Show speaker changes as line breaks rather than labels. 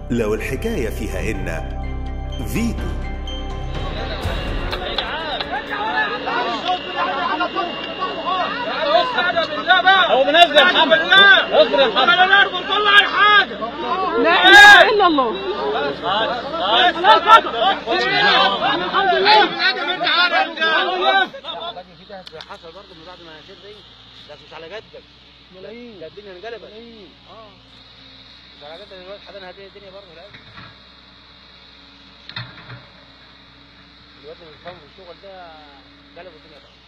لو الحكاية فيها إن فيتو
هو منزل يا محمد اصبر يا محمد
انا نرجو نطلع الحاجه
لا اله الا الله
الحمد لله انت عارف
في ده حصل برضه من بعد ما نزلت دي ده مش على جدك ملايين ده الدنيا انقلبت ملايين اه مش على جدك دلوقتي حضرنا هذه الدنيا برضه الان دلوقتي بنفهم الشغل ده قلبوا الدنيا بقى